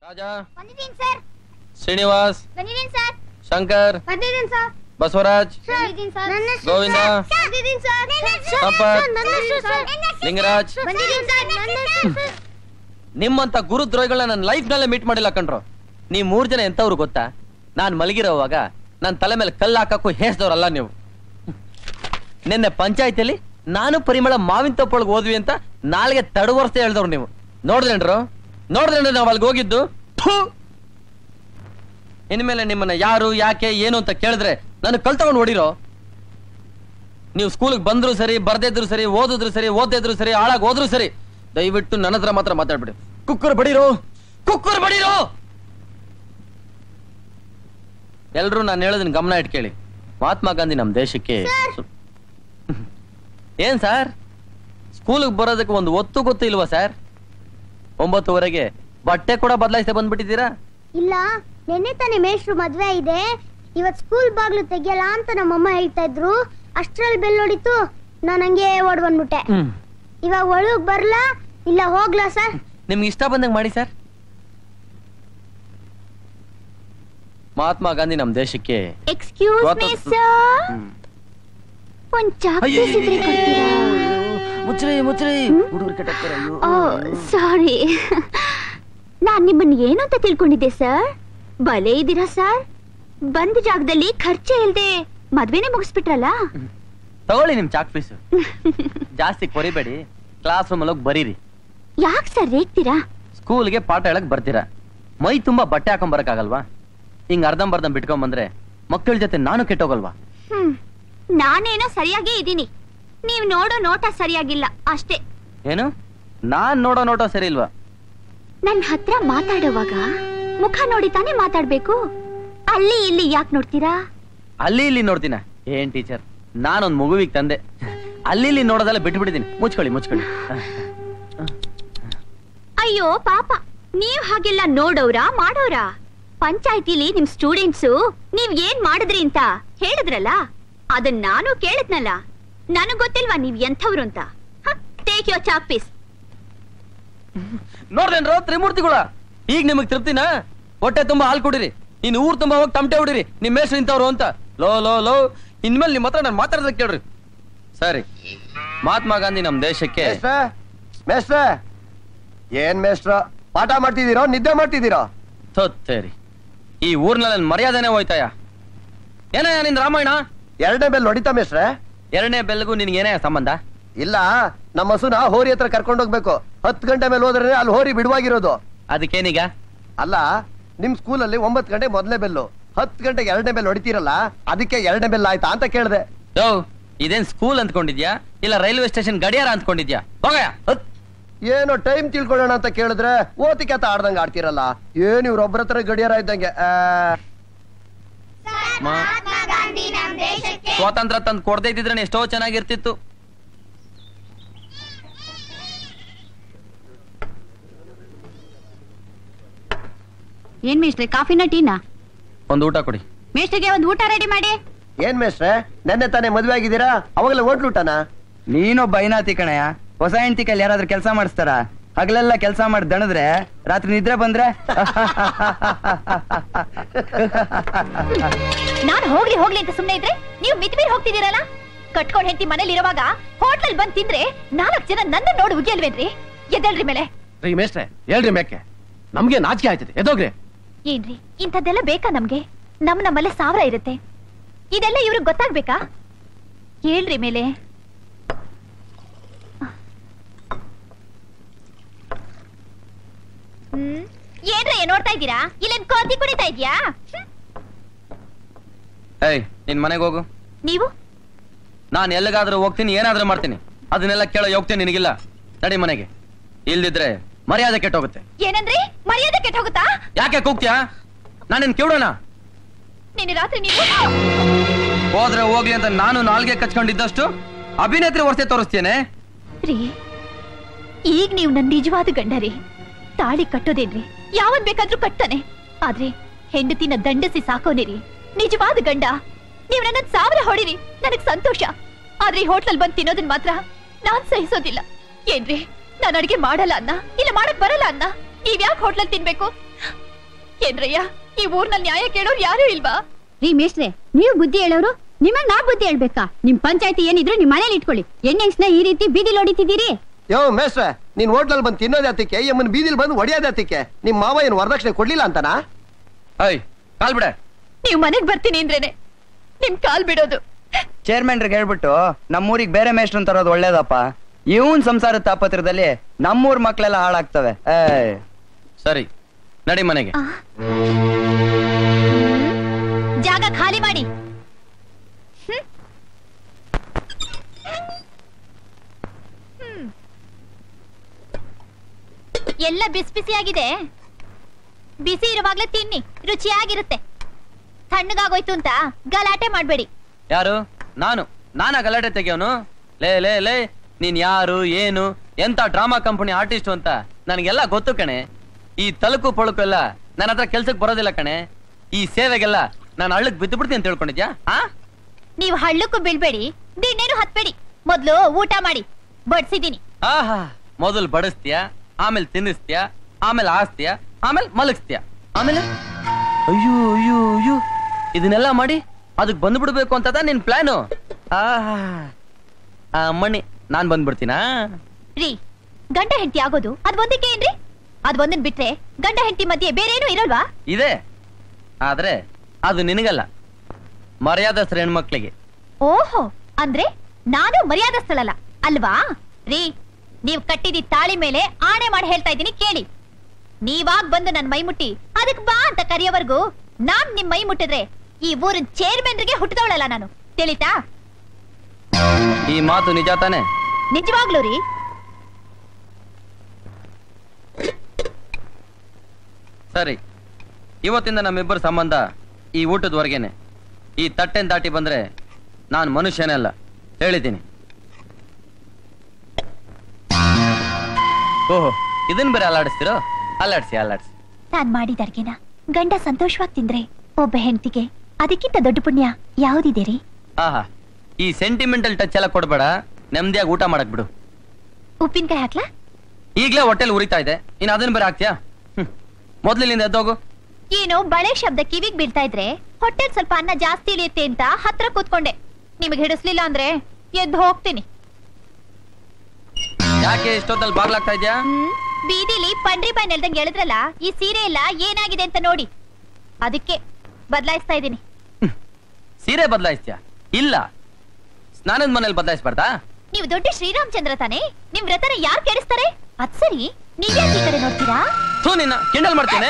ರಾಜಾ ಬಂದಿದ್ದೀನಿ ಸರ್ ಶ್ರೀನಿವಾಸ್ ಬಂದಿದ್ದೀನಿ ಸರ್ ಶಂಕರ್ ಬಂದಿದ್ದೀನಿ ಸರ್ ಬಸವರಾಜ್ ಬಂದಿದ್ದೀನಿ ಸರ್ ನನ್ನ ಹೆಸರು ಗೋವಿಂದ. ಸರ್. ಬಂದಿದ್ದೀನಿ ಸರ್ ಸಂಪತ್. ನನ್ನ ಹೆಸರು ಸರ್. ಲಿಂಗರಾಜ್ ಬಂದಿದ್ದೀನಿ ಸರ್ ನನ್ನ ಹೆಸರು ಸರ್. ನಿಮ್ಮಂತ ಗುರುದ್ರೋಹಿಗಳನ್ನ ನನ್ನ ಲೈಫ್ ನಲ್ಲೇ ಮೀಟ್ ಮಾಡಿಲ್ಲ ಕಣ್ರು ನೀವ್ ಮೂರ್ ಜನ ಎಂತವ್ರು ಗೊತ್ತಾ ನಾನ್ ಮಲಗಿರೋವಾಗ ನನ್ನ ತಲೆ ಮೇಲೆ ಕಲ್ಲು ಹಾಕಕ್ಕೂ ಹೇಸ್ದವ್ರಲ್ಲ ನೀವು ನಿನ್ನೆ ಪಂಚಾಯತಿಯಲ್ಲಿ ನಾನು ಪರಿಮಳ ಮಾವಿನ ತಪ್ಪೊಳಗೆ ಹೋದ್ವಿ ಅಂತ ನಾಳೆಗೆ ತಡವರ್ಸ್ತೆ ಹೇಳ್ದವ್ರು ನೀವು ನೋಡಿದ್ರೇನ್ರು ನೋಡಿದ್ರೇನ್ರಿ ನಾವು ಅಲ್ಲಿಗೆ ಹೋಗಿದ್ದು ಥು! ಇನ್ಮೇಲೆ ನಿಮ್ಮನ್ನ ಯಾರು ಯಾಕೆ ಏನು ಅಂತ ಕೇಳಿದ್ರೆ ನಾನು ಕಲ್ ತಗೊಂಡು ಹೊಡಿರೋ ನೀವು ಸ್ಕೂಲ್ಗೆ ಬಂದ್ರು ಸರಿ ಬರ್ದಿದ್ರು ಸರಿ ಓದಿದ್ರು ಸರಿ ಓದಿದ್ರು ಸರಿ ಹಾಳಾಗಿ ಹೋದ್ರು ಸರಿ ದಯವಿಟ್ಟು ನನ್ನ ಹತ್ರ ಮಾತ್ರ ಮಾತಾಡ್ಬಿಡಿ ಕುಕ್ಕರ್ ಬಡೀರೋ ಕುಕ್ಕರ್ ಬಡೀರೋ ಎಲ್ರು ನಾನು ಹೇಳೋದನ್ನ ಗಮನ ಇಟ್ಕೇಳಿ ಮಹಾತ್ಮ ಗಾಂಧಿ ನಮ್ಮ ದೇಶಕ್ಕೆ ಸು- ಏನ್ ಸರ್ ಸ್ಕೂಲ್ಗೆ ಬರೋದಕ್ಕೆ ಒಂದು ಒತ್ತು ಗೊತ್ತು ಇಲ್ವಾ ಸರ್ ಒಂಬತ್ತುವರೆಗೆ ಬಟ್ಟೆ ಕೂಡ ಬದಲಾಯಿಸಿ ಬಂದ್ಬಿಟ್ಟಿದ್ದೀರಾ ಇಲ್ಲ ನಿನ್ನೆ ತಾನೇ ಮೇಷ್ಟ್ರು ಮದ್ವೆ ಇದೆ ಇವತ್ ಸ್ಕೂಲ್ ಬಾಗ್ಲು ತೆಗಿಯಲ್ಲ ಅಂತ ನಮ್ಮಮ್ಮ ಹೇಳ್ತಾ ಇದ್ರು ಅಷ್ಟ್ರಲ್ಲಿ ಬೆಲ್ ಹೊಡಿತು ನಾನು ಹಂಗೆ ಓಡ್ ಬಂದ್ಬಿಟ್ಟೆ ಇವಾಗ ಒಳಗ್ ಬರ್ಲಾ ಇಲ್ಲ ಹೋಗ್ಲಾ ಸರ್ ನಿಮ್ಗೆ ಇಷ್ಟ ಬಂದಂಗೆ ಮಾಡಿ ಸರ್ ಮಹಾತ್ಮ ಗಾಂಧಿ ನಮ್ಮ ದೇಶಕ್ಕೆ ಎಕ್ಸ್ಕ್ಯೂಸ್ ಮೀ, ಸರ್ ಒಂದ್ ಚಾಕ್ ಮುಚ್ಚ್ರಿ ಮುಚ್ಚ್ರಿ ಹುಡುಗರು ಕೆಟ್ಟಾಗ್ತಾರೆ ಅಯ್ಯೋ ಸಾರಿ ನಾನ್ ನಿಮ್ಮನ್ನ ಏನು ಅಂತ ತಿಳ್ಕೊಂಡಿದ್ದೆ ಸರ್ ಬಲೆ ಇದ್ದೀರಾ ಸರ್ ಬಂದ ಜಾಗದಲ್ಲಿ ಖರ್ಚೆ ಇಲ್ದೆ ಮದ್ವೆನೆ ಮುಗಿಸ್ಬಿಟ್ರಲ್ಲ ತಗೊಳ್ಳಿ ನಿಮ್ ಚಾಕ್ ಪೀಸ್ ಜಾಸ್ತಿ ಕೊರಿಬೇಡಿ ಕ್ಲಾಸ್ ರೂಮ್ ಅಲ್ಲಿ ಹೋಗಿ ಬರೀರಿ ಯಾಕೆ ಸರ್ ರೇಗ್ತೀರಾ ಸ್ಕೂಲ್ಗೆ ಪಾಠ ಹೇಳಕ್ ಬರ್ತೀರಾ ಮೈ ತುಂಬಾ ಬಟ್ಟೆ ಹಾಕೊಂಡ್ ಬರಕ್ಕಾಗಲ್ವಾ ಹಿಂಗ್ ಅರ್ಧಂಬರ್ಧಂ ಬಿಟ್ಕೊಂಡ್ ಬಂದ್ರೆ ಮಕ್ಕಳ ಜೊತೆ ನಾನು ಕೆಟ್ಟೋಗಲ್ವಾ ಹ್ಮ್ ನಾನೇನೋ ಸರಿಯಾಗೇ ಇದ್ದೀನಿ ನೀವ್ ನೋಡೋ ನೋಟ ಸರಿಯಾಗಿಲ್ಲ ಅಷ್ಟೇ ಏನು ನಾನ್ ನೋಡೋ ನೋಟೋ ಸರಿ ಇಲ್ವಾ ನನ್ ಹತ್ರ ಮಾತಾಡುವಾಗ ಮುಖ ನೋಡಿ ತಾನೇ ಮಾತಾಡ್ಬೇಕು ಅಲ್ಲಿ ಇಲ್ಲಿ ಯಾಕೆ ನೋಡ್ತೀರಾ ಅಲ್ಲಿ ಇಲ್ಲಿ ನೋಡ್ತೀನ ಏನ್ ಟೀಚರ್ ನಾನೊಂದ್ ಮಗುವಿಗೆ ತಂದೆ ಅಲ್ಲಿ ಇಲ್ಲಿ ನೋಡೋದೆಲ್ಲ ಬಿಟ್ಬಿಟ್ಟಿದ್ದೀನಿ ಮುಚ್ಕೊಳ್ಳಿ ಮುಚ್ಕೊಳ್ಳಿ ಅಯ್ಯೋ ಪಾಪ ನೀವ್ ಹಾಗೆಲ್ಲ ನೋಡೋರ ಮಾಡೋರ ಪಂಚಾಯತಿಲಿ ನಿಮ್ ಸ್ಟೂಡೆಂಟ್ಸು ನೀವ್ ಏನ್ ಮಾಡಿದ್ರಿ ಅಂತ ಹೇಳಿದ್ರಲ್ಲ ಅದನ್ನ ನಾನು ಕೇಳಿದ್ನಲ್ಲ ನನಗ್ ಗೊತ್ತಿಲ್ವಾ ನೀವ್ ಎಂಥವ್ರು ಅಂತ ಟೇಕ್ ಯೋರ್ ಚಾಕ್ ಪೀಸ್ ನೋಡ್ದೇನ್ರೋ ತ್ರಿಮೂರ್ತಿಗಳ ಈಗ ನಿಮಗ್ ತೃಪ್ತಿನ ಹೊಟ್ಟೆ ತುಂಬಾ ಹಾಲು ಕುಡಿರಿ ಇನ್ ಊರ್ ತುಂಬಾ ಹೋಗಿ ತಮಟೆ ಹೊಡಿರಿ ನಿಮ್ ಮೇಷ್ಟ್ರು ಇಂಥವ್ರು ಅಂತ ಲೋ ಲೋ ಲೋ ಇನ್ಮೇಲೆ ನಿಮ್ ಹತ್ರ ನಾನು ಮಾತಾಡೋದಕ್ಕೆ ಕೇಳ್ರಿ ಸರಿ ಮಹಾತ್ಮ ಗಾಂಧಿ ನಮ್ ದೇಶಕ್ಕೆ ಮೇಷ್ಟ್ರೆ ಮೇಷ್ಟ್ರೆ ಏನ್ ಮೇಷ್ಟ್ರ ಪಾಠ ಮಾಡ್ತಿದ್ದೀರೋ ನಿದ್ದೆ ಮಾಡ್ತಿದ್ದೀರೋ ತೊತ್ತೇರಿ ಈ ಊರ್ನಲ್ಲಿ ನನ್ ಮರ್ಯಾದೆನೆ ಹೋಯ್ತಾಯ ಏನಯ್ಯ ನಿನ್ ರಾಮಾಯಣ ಎರಡನೇ ಬೆಲ್ ಹೊಡಿತಾ ಮೇಷ್ಟ್ರೆ ಎರಡನೇ ಬೆಲ್ಗೂ ನಿನ್ಗೆ ಏನೇ ಸಂಬಂಧ ಇಲ್ಲ ನಮ್ಮ ಹಸುನ ಹೋರಿ ಹತ್ರ ಕರ್ಕೊಂಡು ಹೋಗ್ಬೇಕು ಹತ್ತು ಗಂಟೆ ಮೇಲೆ ಹೋದ್ರೆ ಅಲ್ಲಿ ಹೋರಿ ಬಿಡುವಾಗಿರೋದು ಅದಕ್ಕೇನೀಗ ಅಲ್ಲ ನಿಮ್ ಸ್ಕೂಲಲ್ಲಿ ಒಂಬತ್ತು ಗಂಟೆ ಮೊದಲನೇ ಬೆಲ್ಲು ಹತ್ತು ಗಂಟೆಗೆ ಎರಡನೇ ಬೆಲ್ ಹೊಡಿತೀರಲ್ಲ ಅದಕ್ಕೆ ಎರಡನೇ ಬೆಲ್ ಆಯ್ತಾ ಅಂತ ಕೇಳ್ದೆ ಯೋ ಇದೇನ್ ಸ್ಕೂಲ್ ಅಂದ್ಕೊಂಡಿದ್ಯಾ ಇಲ್ಲ ರೈಲ್ವೆ ಸ್ಟೇಷನ್ ಗಡಿಯಾರ ಅಂದ್ಕೊಂಡಿದ್ಯಾ ಹೋಗಯ್ಯ ಹತ್. ಏನೋ ಟೈಮ್ ತಿಳ್ಕೊಳ್ಳೋಣ ಅಂತ ಕೇಳಿದ್ರೆ ಓತಿಕೆತ ಆಡ್ದಂಗ ಆಡ್ತಿರಲ್ಲ ಏನ್ ಇವ್ರೊಬ್ಬರ ಹತ್ರ ಗಡಿಯಾರ ಇದ್ದಂಗೆ ಆ, ಮ- ಸ್ವಾತಂತ್ರ್ಯ ತಂದು ಕೊಡದೇ ಇದ್ದಿದ್ರೆ ಎಷ್ಟೋ ಚೆನ್ನಾಗಿರ್ತಿತ್ತು ಏನ್ ಮೇಷ್ಟ್ರೆ ಕಾಫಿನ ಟೀನಾ ಒಂದು ಊಟ ಕೊಡಿ ಮೇಷ್ಟ್ರಿಗೆ ಒಂದ್ ಊಟ ರೆಡಿ ಮಾಡಿ ಏನ್ ಮೇಷ್ಟ್ರೆ ನೆನ್ನೆ ತಾನೇ ಮದ್ವೆ ಆಗಿದ್ದೀರಾ ಅವಾಗಲೇ ಹೋಟ್ಲೂಟನಾ ನೀನೊಬ್ಬ ಐನಾತಿ ಕಣಯ್ಯ ಹೊಸ ಹೆಂಡತಿ ಕೈಲಿ ಯಾರಾದ್ರೂ ಕೆಲಸ ಮಾಡಿಸ್ತಾರ ಹಗಲೆಲ್ಲ ಕೆಲಸ ಮಾಡಿ ದಣದ್ರೆ ರಾತ್ರಿ ನಿದ್ರೆ ಬಂದ್ರೆ ನಾನ್ ಹೋಗ್ಲಿ ಹೋಗ್ಲಿ ಅಂತ ಸುಮ್ನೆ ಇದ್ರೆ ನೀವು ಮಿತಿಮೀರಿ ಹೋಗ್ತಿದ್ದೀರಲ್ಲ ಕಟ್ಕೊಂಡ್ ಹೆಂಡತಿ ಮನೇಲಿ ಇರುವಾಗ ಹೋಟ್ಲಲ್ಲಿ ಬಂದ್ ತಿಂದ್ರೆ ನಾಲ್ಕು ಜನ ನನ್ನ ನೋಡಿ ಉಗಿಯಲ್ವೇನ್ರಿ ಎದ್ದೇಳ್ರಿ ಮೇಲೆ ರೀ ಮೇಷ್ಟ್ರೆ ಹೇಳ್ರಿ ಮೇಕೆ ನಮ್ಗೆ ನಾಚಿಕೆ ಆಯ್ತದೆ ಎದೋಗ್ರಿ ಏನ್ರಿ ಇಂಥದ್ದೆಲ್ಲ ಬೇಕಾ ನಮ್ಗೆ ನಮ್ ನಮ್ಮಲ್ಲೇ ಸಾವಿರ ಇರುತ್ತೆ ಇದೆಲ್ಲ ಇವ್ರಿಗೆ ಗೊತ್ತಾಗ್ಬೇಕಾ ಹೇಳ್ರಿ ಮೇಲೆ ಹ್ಮ್ ಏನ್ರಿ ನೋಡ್ತಾ ಇದ್ದೀರಾ ಇಲ್ಲೇನ್ ಕೋತಿ ಕುಡಿತಾ ಇದ್ಯಾ ಹ್ಮ್. ಏಯ್ ನಿನ್ ಮನೆಗೆ ಹೋಗು ನೀವು ನಾನು ಎಲ್ಲಿಗಾದ್ರೂ ಹೋಗ್ತೀನಿ ಏನಾದ್ರೂ ಮಾಡ್ತೀನಿ ಅದನ್ನೆಲ್ಲ ಕೇಳೋ ಯೋಗ್ತಿ ನಿನಗಿಲ್ಲ ನಡಿ ಮನೆಗೆ ಇಲ್ದಿದ್ರೆ ಮರ್ಯಾದೆ ಕೆಟ್ಟೋಗುತ್ತೆ ಏನಂದ್ರಿ ಮರ್ಯಾದೆ ಕೆಟ್ಟ ಹೋಗುತ್ತಾ ಯಾಕೆ ಕೂಗ್ತ್ಯಾ ನಾನೇನ್ ಕಿವಿಡೋಣ ನಿನ್ನೆ ರಾತ್ರಿ ನೀವು ಹೋದ್ರೆ ಹೋಗ್ಲಿ ಅಂತ ನಾನು ನಾಲ್ಗೆ ಕಚ್ಕೊಂಡಿದ್ದಷ್ಟು ಅಭಿನೇತ್ರಿ ವರ್ಷೆ ತೋರಿಸ್ತೇನೆ ರೀ ಈಗ ನೀವು ನನ್ ನಿಜವಾದ ಗಂಡ ರೀ ತಾಳಿ ಕಟ್ಟೋದೇನ್ರಿ ಯಾವನ್ ಬೇಕಾದ್ರೂ ಕಟ್ತಾನೆ ಆದ್ರೆ ಹೆಂಡತಿನ ದಂಡಸಿ ಸಾಕೋನೆ ರೀ ನಿಜವಾದ ಗಂಡ ನೀವ್ ನನ್ನ ಸಾವಿರ ಹೊಡಿರಿ ನನಗ್ ಸಂತೋಷ ಆದ್ರೆ ಈ ಹೋಟ್ಲಲ್ ಬಂದ್ ತಿನ್ನೋದನ್ ಮಾತ್ರ ನಾನ್ ಸಹಿಸೋದಿಲ್ಲ ಏನ್ರಿ ನಾನ್ ಅಡಿಗೆ ಮಾಡಲ್ಲ ಅನ್ನ ಇಲ್ಲ ಮಾಡಕ್ ಬರಲ್ಲ ಅನ್ನ ನೀವ್ ಯಾಕೆ ಹೋಟ್ಲಲ್ ತಿನ್ಬೇಕು ಏನ್ರಯ್ಯ ಈ ಊರ್ನಲ್ಲಿ ನ್ಯಾಯ ಕೇಳೋರು ಯಾರು ಇಲ್ವಾ ರೀ ಮೇಷ್ಟ್ರೆ ನೀವು ಬುದ್ಧಿ ಹೇಳೋರು ನಿಮಗ್ ನಾ ಬುದ್ಧಿ ಹೇಳ್ಬೇಕಾ ನಿಮ್ ಪಂಚಾಯತಿ ಏನಿದ್ರು ನಿಮ್ ಮನೇಲಿ ಇಟ್ಕೊಳ್ಳಿ ಹೆಣ್ಣೆಂಗ್ಸ್ನ ಈ ರೀತಿ ಬೀದಿಲ್ ಹೊಡಿತಿದ್ದೀರಿ ಯೋ ಮೇಷ್ಟ್ರೆ ನೀನ್ ಹೋಟ್ಲಲ್ಲಿ ಬಂದು ತಿನ್ನೋದ್ ಯಾತಕ್ಕೆ ಎಮ್ಮನ್ ಬೀದಿಲ್ ಬಂದು ಹೊಡಿಯೋದ್ ಯಾತಕ್ಕೆ ನಿಮ್ ಮಾವ ಏನ್ ವರದಕ್ಷಿಣೆ ಕೊಡ್ಲಿಲ್ಲ ಅಂತನಾ ಐ ಕಾಲ್ ಬಿಡ ನೀವ್ ಮನೆಗ್ ಬರ್ತೀನಿ ಅಂದ್ರೇನೆ ನಿಮ್ ಕಾಲ್ ಬಿಡೋದು ಚೇರ್ಮನ್ರಿಗೆ ಹೇಳ್ಬಿಟ್ಟು ನಮ್ಮೂರಿಗೆ ಬೇರೆ ಮೇಷ್ಟ್ರನ್ ತರೋದು ಒಳ್ಳೇದಪ್ಪ ಇವನ್ ಸಂಸಾರ ತಾಪತ್ರದಲ್ಲಿ ನಮ್ಮೂರ್ ಮಕ್ಳೆಲ್ಲ ಹಾಳಾಗ್ತವೆ ಏ ಸರಿ ನಡಿ ಮನೆಗೆ ಆ. ಜಾಗ ಖಾಲಿ ಮಾಡಿ ಹ್ಮ್. ಹ್ಮ್. ಎಲ್ಲ ಬಿಸಿ ಬಿಸಿಯಾಗಿದೆ ಬಿಸಿ ಇರುವಾಗ್ಲೇ ತಿನ್ನಿ ರುಚಿಯಾಗಿರುತ್ತೆ ತಣ್ಣಗಾಗೋಯ್ತು ಅಂತ ಗಲಾಟೆ ಮಾಡ್ಬೇಡಿ ಯಾರು ನಾನು ನಾನಾ ಗಲಾಟೆ ತೆಗಿಯೋನು ಲೇ ಲೇ ಲೇ ನೀನ್ ಯಾರು ಏನು ಎಂತ ಡ್ರಾಮಾ ಕಂಪನಿ ಆರ್ಟಿಸ್ಟ್ ಅಂತ ನನಗೆಲ್ಲ ಗೊತ್ತು ಕಣೆ ಈ ತಲುಕು ಪಳುಕು ಎಲ್ಲ ನನ್ನ ಹತ್ರ ಕೆಲ್ಸಕ್ಕೆ ಬರೋದಿಲ್ಲ ಕಣೆ ಈ ಸೇವೆಗೆಲ್ಲ ನಾನು ಹಳ್ಳಕ್ ಬಿದ್ದು ಬಿಡ್ತೀನಿ ಅಂತ ತಿಳ್ಕೊಂಡಿದ್ಯಾ ಆ ನೀವು ಹಳ್ಳಕ್ಕೂ ಬೀಳ್ಬೇಡಿ ದಿಣ್ಣೇನು ಹತ್ಬೇಡಿ ಮೊದ್ಲು ಊಟ ಮಾಡಿ ಬಡ್ಸಿದೀನಿ ಆಹಾ ಮೊದಲು ಬಡಿಸ್ತೀಯ ಆಮೇಲೆ ತಿನ್ನಿಸ್ತೀಯ ಆಮೇಲೆ ಹಾಸ್ತೀಯ ಆಮೇಲೆ ಮಲಗಿಸ್ತೀಯ ಆಮೇಲೆ ಅಯ್ಯೋ ಅಯ್ಯೋ ಅಯ್ಯೋ ಇದನ್ನೆಲ್ಲ ಮಾಡಿ ಅದಕ್ಕೆ ಬಂದ್ಬಿಡ್ಬೇಕು ಅಂತದ ನಿನ್ ಪ್ಲಾನು ಆಹಾ ಆ ಮಣಿ ನಾನ್ ಬಂದ್ಬಿಡ್ತೀನಾ ರೀ ಗಂಡ ಹೆಂಡತಿ ಆಗೋದು ಅದ್ ಒಂದಕ್ಕೆ ಏನ್ರಿ ಅದ್ ಒಂದನ್ ಬಿಟ್ರೆ ಗಂಡ ಹೆಂಡತಿ ಮಧ್ಯೆ ಬೇರೆ ಏನು ಇರಲ್ವಾ ಇದೆ ಆದ್ರೆ ಅದು ನಿನಗಲ್ಲ ಮರ್ಯಾದಸ್ರ ಹೆಣ್ಮಕ್ಳಿಗೆ ಓಹೋ ಅಂದ್ರೆ ನಾನು ಮರ್ಯಾದಸ್ಥಳಲ್ಲ ಅಲ್ವಾ ರೀ ನೀವ್ ಕಟ್ಟಿದಿ ತಾಳಿ ಮೇಲೆ ಆಣೆ ಮಾಡಿ ಹೇಳ್ತಾ ಇದ್ದೀನಿ ಕೇಳಿ ನೀವಾಗ್ ಬಂದು ನನ್ ಮೈ ಮುಟ್ಟಿ ಅದಕ್ ಬಾ ಅಂತ ಕರೆಯೋವರ್ಗು ನಾನ್ ನಿಮ್ ಮೈ ಮುಟ್ಟಿದ್ರೆ ಈ ಊರಿನ ಚೇರ್ಮನ್ರಿಗೆ ಹುಟ್ಟಿದವಳಲ್ಲ ನಾನು ತಿಳಿತಾ ಈ ಮಾತು ನಿಜ ತಾನೆ ನಿಜವಾಗ್ಲೂ ರೀ ಸರಿ ಇವತ್ತಿಂದ ನಮ್ಮಿಬ್ಬರ ಸಂಬಂಧ ಈ ಊಟದವರೆಗೇನೆ ಈ ತಟ್ಟೆನ್ ದಾಟಿ ಬಂದ್ರೆ ನಾನು ಮನುಷ್ಯನೇ ಅಲ್ಲ ಹೇಳಿದ್ದೀನಿ ಓಹೋ ಇದನ್ ಬೇರೆ ಅಲ್ಲಾಡಿಸ್ತಿರೋ ಅಲ್ಲಾಡ್ಸಿ ಅಲ್ಲಾಡ್ಸಿ ನಾನ್ ಮಾಡಿದ ಅಡ್ಗೆನ ಗಂಡ ಸಂತೋಷವಾಗಿ ತಿಂದ್ರೆ ಒಬ್ಬ ಹೆಂಡತಿಗೆ ಅದಕ್ಕಿಂತ ದೊಡ್ಡ ಪುಣ್ಯ ಯಾವ್ದಿದೆ ರೀ ಆಹಾ ಈ ಸೆಂಟಿಮೆಂಟಲ್ ಟಚ್ ಎಲ್ಲ ಕೊಡ್ಬೇಡ ನೆಮ್ಮದಿಯಾಗಿ ಊಟ ಮಾಡಕ್ ಬಿಡು ಉಪ್ಪಿನಕಾಯಿ ಹಾಕ್ಲಾ ಈಗ್ಲೇ ಹೊಟ್ಟೆಲ್ ಉರಿತಾ ಇದೆ ಇನ್ ಅದನ್ನ ಬೇರೆ ಹಾಕ್ತೀಯಾ ಹ್ಮ್ ಮೊದ್ಲಿನಿಂದ ಎದ್ದೋಗು ಏನೋ ಬಳೆ ಶಬ್ದ ಕಿವಿಗ್ ಬೀಳ್ತಾ ಇದ್ರೆ ಹೊಟ್ಟೆಲ್ ಸ್ವಲ್ಪ ಅನ್ನ ಜಾಸ್ತಿ ಇಳಿಯುತ್ತೆ ಅಂತ ಹತ್ರ ಕೂತ್ಕೊಂಡೆ ನಿಮಗೆ ಹಿಡಿಸ್ಲಿಲ್ಲ ಅಂದ್ರೆ ಎದ್ದು ಹೋಗ್ತೀನಿ ಯಾಕೆ ಇಷ್ಟೊತ್ತಲ್ಲಿ ಬಾಗ್ಲಾಗ್ತಾ ಇದ್ಯಾ ಹ್ಮ್ ಬೀದಿಲಿ ಪಂಡ್ರಿ ಬಾಯ್ ನೆಲ್ದಂಗ್ ಹೇಳಿದ್ರಲ್ಲ ಈ ಸೀರೆ ಎಲ್ಲ ಏನಾಗಿದೆ ಅಂತ ನೋಡಿ ಅದಕ್ಕೆ ಬದಲಾಯಿಸ್ತಾ ಇದ್ದೀನಿ ಸೀರೆ ಬದಲಾಯಿಸ್ತೀಯಾ ಇಲ್ಲ ಸ್ನಾನದ ಮನೇಲಿ ಬದಲಾಯಿಸ್ಬಾರ್ದಾ ನೀವು ದೊಡ್ಡ ಶ್ರೀರಾಮಚಂದ್ರ ತಾನೇ ನಿಮ್ ವ್ರತನ ಯಾರು ಕೆಡಿಸ್ತಾರೆ ಅದ್ ಸರಿ ನೀವ್ಯಾಕೆ ಈ ಕಡೆ ನೋಡ್ತೀರಾ ಥೂ ನಿನ್ನ ಕಿಂಡಲ್ ಮಾಡ್ತೇನೆ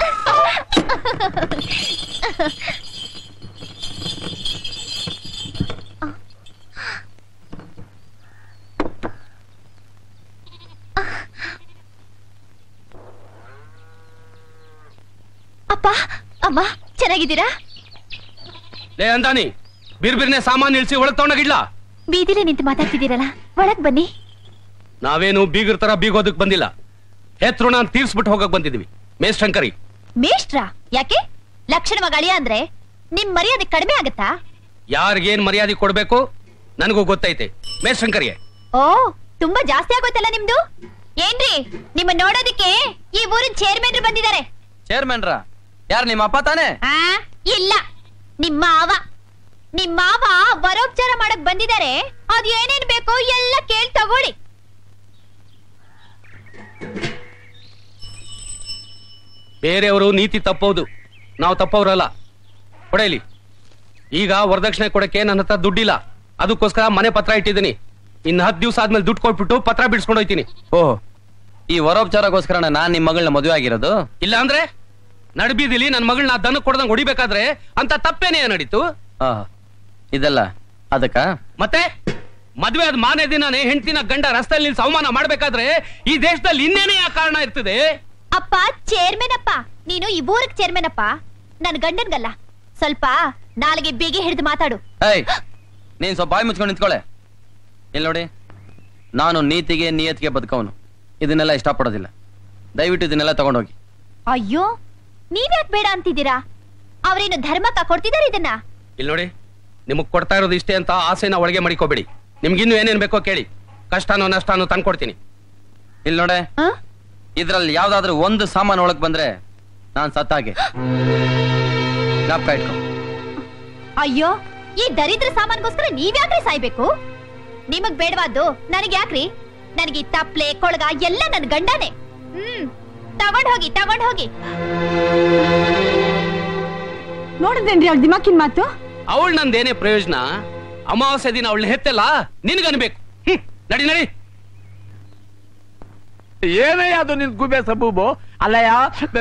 ಅಪ್ಪ ಅಮ್ಮ ಚೆನ್ನಾಗಿದ್ದೀರಾ ಲೇ ಅಂದಾನಿ ಬಿರ್ಬಿರ್ನೆ ಸಾಮಾನ್ ಇಳಿಸಿ ಒಳಗ್ ತಗೊಂಡೋಗಿಡ್ಲ ಬೀದಿಲಿ ನಿಂತು ಮಾತಾಡ್ತಿದ್ದೀರಲ್ಲ ಒಳಗ್ ಬನ್ನಿ ನಾವೇನು ಬೀಗರ್ ತರ ಬೀಗೋದಕ್ ಬಂದಿಲ್ಲ ಹೆತ್ರುಣ ತೀರ್ಸ್ಬಿಟ್ಟು ಹೋಗಕ್ ಬಂದಿದ್ವಿ ಮೇಷ್ಟಂಕರಿ ಮೇಷ್ಟ್ರ ಯಾಕೆ ಲಕ್ಷಣ ಮಗಳಿಯ ಅಂದ್ರೆ ನಿಮ್ ಮರ್ಯಾದೆ ಕಡಿಮೆ ಆಗತ್ತಾ ಯಾರಿಗೇನ್ ಮರ್ಯಾದೆ ಕೊಡ್ಬೇಕು ನನಗೂ ಗೊತ್ತೈತೆ ಮೇಷ್ಟಂಕರಿಗೆ ಓ ತುಂಬಾ ಜಾಸ್ತಿ ಆಗೋಯ್ತಲ್ಲ ನಿಮ್ದು ಏನ್ರಿ ನಿಮ್ಮ ನೋಡೋದಿಕ್ಕೆ ಈ ಊರಿನ ಚೇರ್ಮನ್ ಬಂದಿದ್ದಾರೆ ಚೇರ್ಮನ್ರ ಯಾರು ನಿಮ್ಮ ಅಪ್ಪ ತಾನೇ ಆ ಇಲ್ಲ ನಿಮ್ಮ ಮಾವ ನಿಮ್ಮ ಮಾವ ವರೋಪಚಾರ ಮಾಡಕ್ ಬಂದಿದ್ದಾರೆ ಅದ್ ಏನೇನ್ ಬೇಕೋ ಎಲ್ಲ ಕೇಳ್ ತಗೊಳ್ಳಿ ಬೇರೆಯವರು ನೀತಿ ತಪ್ಪೋದು ನಾವು ತಪ್ಪವ್ರಲ್ಲ ಕೊಡೇಲಿ ಈಗ ವರದಕ್ಷಿಣೆ ಕೊಡಕ್ಕೆ ನನ್ನ ಹತ್ರ ದುಡ್ಡಿಲ್ಲ ಅದಕ್ಕೋಸ್ಕರ ಮನೆ ಪತ್ರ ಇಟ್ಟಿದ್ದೀನಿ ಇನ್ನು ಹತ್ತು ದಿವಸ ಆದ್ಮೇಲೆ ದುಡ್ಡು ಕೊಟ್ಬಿಟ್ಟು ಪತ್ರ ಬಿಡಿಸ್ಕೊಂಡು ಹೋಯ್ತೀನಿ ಓಹ್ ಈ ವರೋಪಚಾರಕ್ಕೋಸ್ಕರ ನಾನ್ ನಿಮ್ ಮಗಳನ್ನ ಮದುವೆ ಆಗಿರೋದು ಇಲ್ಲ ಅಂದ್ರೆ ನಡ್ಬೀದಿಲಿ ನನ್ನ ಮಗಳನ್ನ ದನಕ್ಕೆ ಕೊಡ್ದಂಗ್ ಹೊಡಿಬೇಕಾದ್ರೆ ಅಂತ ತಪ್ಪೇನೇ ನಡೀತು ಆಹ್, ಇದೆಲ್ಲ ಅದಕ್ಕ ಮತ್ತೆ ಮದ್ವೆ ಆದ ಮಾನೇ ದಿನಾನೇ ಹೆಂಡತಿನ ಗಂಡ ರಸ್ತೆಯಲ್ಲಿ ನಿಲ್ಸಿ ಅವಮಾನ ಮಾಡ್ಬೇಕಾದ್ರೆ ಈ ದೇಶದಲ್ಲಿ ಇನ್ನೇನೇ ಆ ಕಾರಣ ಇರ್ತದೆ ಅಪ್ಪ ಚೇರ್ಮನ್ ಅಪ್ಪ ನೀನು ಈ ಊರಿಗೆ ಚೇರ್ಮನ್ ಅಪ್ಪ ನನ್ ಗಂಡನ್ಗಲ್ಲ ಸ್ವಲ್ಪ ನಾಳೆಗೆ ಬೇಗ ಹಿಡಿದು ಮಾತಾಡು ಏಯ್ ನೀನ್ ಸ್ವಲ್ಪ ಬಾಯಿ ಮುಚ್ಕೊಂಡು ನಿಂತ್ಕೊಳ್ಳೆ ಇಲ್ಲಿ ನೋಡಿ ನಾನು ನೀತಿಗೆ ನಿಯತಿಗೆ ಬದುಕವನು ಇದನ್ನೆಲ್ಲ ಇಷ್ಟಪಡೋದಿಲ್ಲ ದಯವಿಟ್ಟು ಇದನ್ನೆಲ್ಲ ತಗೊಂಡೋಗಿ ಅಯ್ಯೋ ನೀವ್ಯಾಕ್ ಬೇಡ ಅಂತಿದ್ದೀರಾ ಅವ್ರೇನು ಧರ್ಮಕ್ಕ ಕೊಡ್ತಿದಾರೆ ಇದನ್ನ ಇಲ್ಲಿ ನೋಡಿ ನಿಮಗ್ ಕೊಡ್ತಾ ಇರೋದು ಇಷ್ಟೇ ಅಂತ ಆಸೆನ ಒಳಗೆ ಮಾಡಿಕೋಬೇಡಿ ನಿಮ್ಗಿನ್ನು ಏನೇನ್ ಬೇಕೋ ಕೇಳಿ ಕಷ್ಟನೋ ನಷ್ಟನೋ ತಂದ್ಕೊಡ್ತೀನಿ ಇಲ್ಲಿ ನೋಡೆ ಆ? ಇದ್ರಲ್ಲಿ ಯಾವ್ದಾದ್ರು ಒಂದು ಸಾಮಾನು ಒಳಗ್ ಬಂದ್ರೆ ನಾನ್ ಸತ್ತಾಗೆ ಜ್ಞಾಪಕ ಇಟ್ಕೊ ಅಯ್ಯೋ ಈ ದರಿದ್ರ ಸಾಮಾನ್ಗೋಸ್ಕರ ನೀವ್ಯಾಕ್ರಿ ಸಾಯ್ಬೇಕು ನಿಮಗ್ ಬೇಡವಾದ್ದು ನನಗ್ ಯಾಕ್ರಿ ನನಗೆ ಈ ತಪ್ಲೆ ಕೊಳಗ ಎಲ್ಲ ನನ್ ಗಂಡನೇ ಹ್ಮ್ ತಗೊಂಡ್ ಹೋಗಿ ತಗೊಂಡ್ ಹೋಗಿ ನೋಡಿದ್ರೇನ್ರಿ ಅವ್ಳ ದಿಮಾಕಿನ ಮಾತು ಅವಳು ನಂದೇನೇ ಪ್ರಯೋಜನ ಅಮಾವಾಸ್ಯ ದಿನ ಅವಳನ್ನ ಹೆತ್ತಲ್ಲ ನಿನ್ಗನ್ಬೇಕು ಹ್ಮ್ ನಡಿ ನಡಿ ಏನಯ್ಯ ಅದು ನಿನ್ ಗುಬೆ ಸಬೂಬು ಅಲ್ಲಯ್ಯ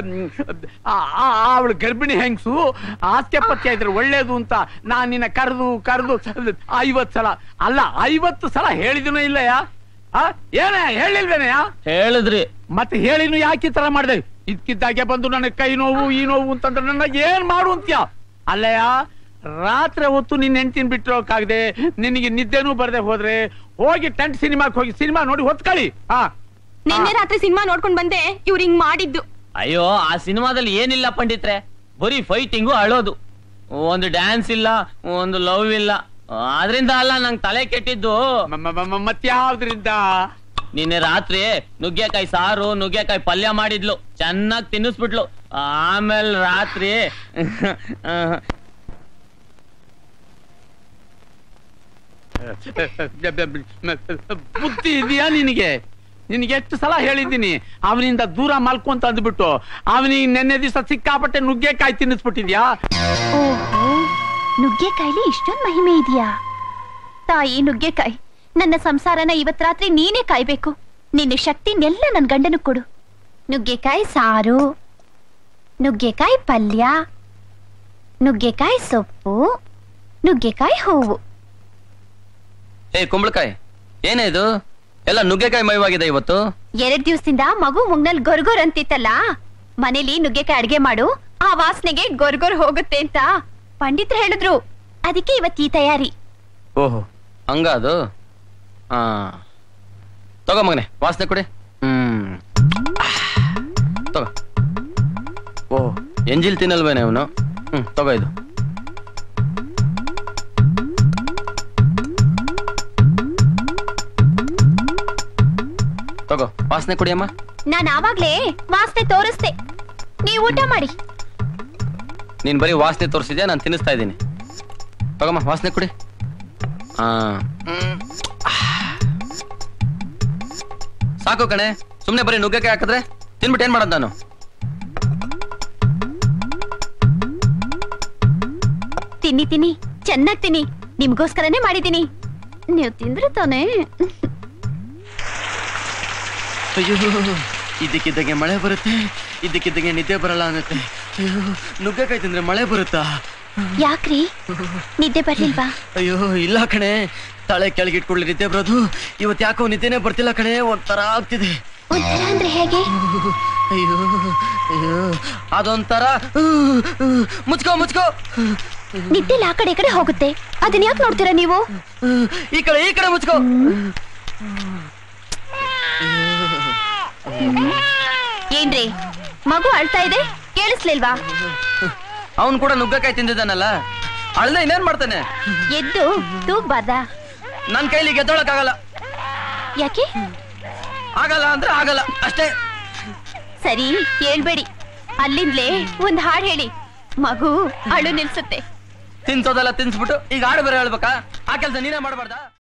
ಅವಳು ಗರ್ಭಿಣಿ ಹೆಂಗ್ಸು ಆಸ್ತಿ ಪತ್ಯ ಇದ್ರೆ ಒಳ್ಳೇದು ಅಂತ ನಾನ್ ನಿನ್ನ ಕರೆದು ಕರೆದು ಐವತ್ ಸಲ ಅಲ್ಲ ಐವತ್ತು ಸಲ ಹೇಳಿದನು ಇಲ್ಲಯ್ಯ ಆ ಏನ ಹೇಳಿಲ್ವೇನಯ್ಯ ಹೇಳಿದ್ರಿ ಮತ್ತೆ ಹೇಳಿನು ಯಾಕೆ ಈ ತರ ಮಾಡ್ದೆ ಇದ್ಕಿದ್ದಾಗೆ ಬಂದು ನನಗೆ ಕೈ ನೋವು ಈ ನೋವು ಅಂತಂದ್ರೆ ನನ್ನ ಏನ್ ಮಾಡು ಅಂತ್ಯ ಅಲ್ಲಯ್ಯ ರಾತ್ರಿ ಹೊತ್ತು ನಿನ್ನ ಹೆಂಡ್ತಿನ ಬಿಟ್ಟಿರೋಕಾಗದೆ ನಿನಗೆ ನಿದ್ದೆನೂ ಬರ್ದೆ ಹೋದ್ರೆ ಹೋಗಿ ಟೆಂಟ್ ಸಿನಿಮಾಕ್ ಹೋಗಿ ಸಿನಿಮಾ ನೋಡಿ ಹೊತ್ಕೊಳ್ಳಿ ಹಾ ನಿನ್ನೆ ರಾತ್ರಿ ಸಿನಿಮಾ ನೋಡ್ಕೊಂಡ್ ಬಂದೆ ಇವ್ರು ಹಿಂಗ್ ಮಾಡಿದ್ದು ಅಯ್ಯೋ ಆ ಸಿನಿಮಾದಲ್ಲಿ ಏನಿಲ್ಲ ಪಂಡಿತ್ರೆ ಬರೀ ಫೈಟಿಂಗು ಅಳೋದು ಒಂದು ಡ್ಯಾನ್ಸ್ ಇಲ್ಲ ಒಂದು ಲವ್ ಇಲ್ಲ ಆದ್ರಿಂದ ಅಲ್ಲ ನಂಗೆ ತಲೆ ಕೆಟ್ಟಿದ್ದು ಮ- ಮ- ಮ- ಮತ್ಯಾವ್ದ್ರಿಂದ ನಿನ್ನೆ ರಾತ್ರಿ ನುಗ್ಗೆಕಾಯಿ ಸಾರು ನುಗ್ಗೆಕಾಯಿ ಪಲ್ಯ ಮಾಡಿದ್ಲು ಚೆನ್ನಾಗಿ ತಿನ್ನಿಸ್ಬಿಟ್ಲು ಆಮೇಲೆ ರಾತ್ರಿ ಬುದ್ಧಿ ಇದೆಯಾ ನಿನಗೆ ನಿನಗೆ ಎಷ್ಟು ಸಲ ಹೇಳಿದ್ದೀನಿ ಅವನಿಂದ ದೂರ ಮಲ್ಕೊಂತ ಅಂದ್ಬಿಟ್ಟು ಅವನಿಗೆ ನೆನ್ನೆ ದಿವಸ ಸಿಕ್ಕಾಪಟ್ಟೆ ನುಗ್ಗೆಕಾಯಿ ತಿನ್ನಿಸ್ಬಿಟ್ಟಿದ್ಯಾ ಓಹೋ ನುಗ್ಗೆಕಾಯಿಲಿ ಇಷ್ಟೊಂದ್ ಮಹಿಮೆ ಇದೆಯಾ ತಾಯಿ ನುಗ್ಗೆಕಾಯಿ ನನ್ನ ಸಂಸಾರನ ಇವತ್ ರಾತ್ರಿ ನೀನೇ ಕಾಯ್ಬೇಕು ನಿನ್ನ ಶಕ್ತಿನೆಲ್ಲ ನನ್ ಗಂಡನು ಕೊಡು ನುಗ್ಗೆಕಾಯಿ ಸಾರು ನುಗ್ಗೆಕಾಯಿ ಪಲ್ಯ ನುಗ್ಗೆಕಾಯಿ ಸೊಪ್ಪು ನುಗ್ಗೆಕಾಯಿ ಹೂವು ಏ ಕುಂಬಳಕಾಯಿ ಏನೇ ಇದು ಎಲ್ಲ ನುಗ್ಗೆಕಾಯಿ ಮಯವಾಗಿದೆ ಇವತ್ತು ಎರಡ್ ದಿವಸದಿಂದ ಮಗು ಮುಗ್ನಲ್ ಗೊರ್ಗೊರ್ ಅಂತಿತ್ತಲ್ಲ ಮನೇಲಿ ನುಗ್ಗೆಕಾಯಿ ಅಡ್ಗೆ ಮಾಡು ಆ ವಾಸನೆಗೆ ಗೊರ್ಗೊರ್ ಹೋಗುತ್ತೆ ಅಂತ ಪಂಡಿತ್ರು ಹೇಳಿದ್ರು ಅದಕ್ಕೆ ಇವತ್ತು ಈ ತಯಾರಿ ಓಹೋ ಹಂಗ ಅದು ಹಾ ತಗೋ ಮಗನೆ ವಾಸನೆ ಕೊಡಿ ಹ್ಮ್ ತಗೋ ಓಹ್ ಎಂಜಿಲ್ ತಿನ್ನಲ್ವೇನೆ ಅವನು ಹ್ಮ್ ತಗೋ ಇದು ತಗೋ ವಾಸನೆ ಕೊಡಿ ಅಮ್ಮ ನಾನ್ ಆವಾಗ್ಲೇ ವಾಸನೆ ತೋರಿಸ್ದೆ ನೀವು ಊಟ ಮಾಡಿ ನೀನ್ ಬರೀ ವಾಸನೆ ತೋರಿಸಿದ್ಯಾ ನಾನು ತಿನ್ನಿಸ್ತಾ ಇದ್ದೀನಿ ತಗೊಮ್ಮ ವಾಸನೆ ಕೊಡಿ ಹಾ ಸಾಕು ಕಣೆ ಸುಮ್ನೆ ಬರೀ ನುಗ್ಗೆಕಾಯಿ ಹಾಕಿದ್ರೆ ತಿನ್ಬಿಟ್ಟು ಏನ್ ಮಾಡೋದು ನಾನು ತಿನ್ನಿ ತಿನ್ನಿ ಚೆನ್ನಾಗ್ ತಿನ್ನಿ ನಿಮ್ಗೋಸ್ಕರನೇ ಮಾಡಿದೀನಿ ನೀವು ತಿಂದ್ರೆ ತಾನೇ ಅಯ್ಯೋ ಇದಕ್ಕಿದ್ದಂಗೆ ಮಳೆ ಬರುತ್ತೆ ಇದಕ್ಕಿದ್ದಂಗೆ ನಿದ್ದೆ ಬರಲ್ಲ ಅನ್ನತ್ತೆ ಅಯ್ಯೋ ನುಗ್ಗೆಕಾಯಿ ತಿಂದ್ರೆ ಮಳೆ ಬರುತ್ತಾ ಯಾಕ್ರಿ ನಿದ್ದೆ ಬರ್ಲಿಲ್ವಾ ಅಯ್ಯೋ ಇಲ್ಲ ಕಣೆ ತಲೆ ಕೆಳಗಿಟ್ಕೊಳ್ಳಿ ನಿದ್ದೆ ಬರೋದು ಇವತ್ತು ಯಾಕೋ ನಿದ್ದೆನೆ ಬರ್ತಿಲ್ಲ ಕಣೆ ಒಂಥರ ಆಗ್ತಿದೆ ಒಂಥರ ಅಂದ್ರೆ ಹೇಗೆ ಅಯ್ಯೋ ಅಯ್ಯೋ ಅದೊಂಥರ ಮುಚ್ಕೋ ಮುಚ್ಕೋ ನಿದ್ದೆಲ್ಲ ಆ ಕಡೆ ಈ ಕಡೆ ಹೋಗುತ್ತೆ ಅದನ್ನ ಯಾಕೆ ನೋಡ್ತೀರಾ ನೀವು ಈ ಕಡೆ ಈ ಕಡೆ ಮುಚ್ಕೋ ಏನ್ರಿ ಮಗು ಅಳ್ತಾ ಇದೆ ಕೇಳಿಸ್ಲಿಲ್ವಾ ಅವನು ಕೂಡ ನುಗ್ಗಕಾಯಿ ತಿಂದಿದ್ದಾನಲ್ಲ ಅಳ್ದೆ ಇನ್ನೇನ್ ಮಾಡ್ತಾನೆ ಎದ್ದು ತೂಗ್ಬಾರ್ದಾ ನನ್ ಕೈಲಿ ಗೆದ್ದೊಳಕ್ಕಾಗಲ್ಲ ಯಾಕೆ ಆಗಲ್ಲ ಅಂದ್ರೆ ಆಗಲ್ಲ ಅಷ್ಟೇ ಸರಿ ಹೇಳ್ಬೇಡಿ ಅಲ್ಲಿಂದ್ಲೇ ಒಂದ್ ಹಾಡ್ ಹೇಳಿ ಮಗು ಅಳು ನಿಲ್ಸುತ್ತೆ ತಿನ್ಸೋದೆಲ್ಲ ತಿನ್ಸ್ಬಿಟ್ಟು ಈಗ ಆಡು ಬೇರೆ ಹೇಳ್ಬೇಕಾ ಆ ಕೆಲಸ ನೀನೇ ಮಾಡಬಾರ್ದಾ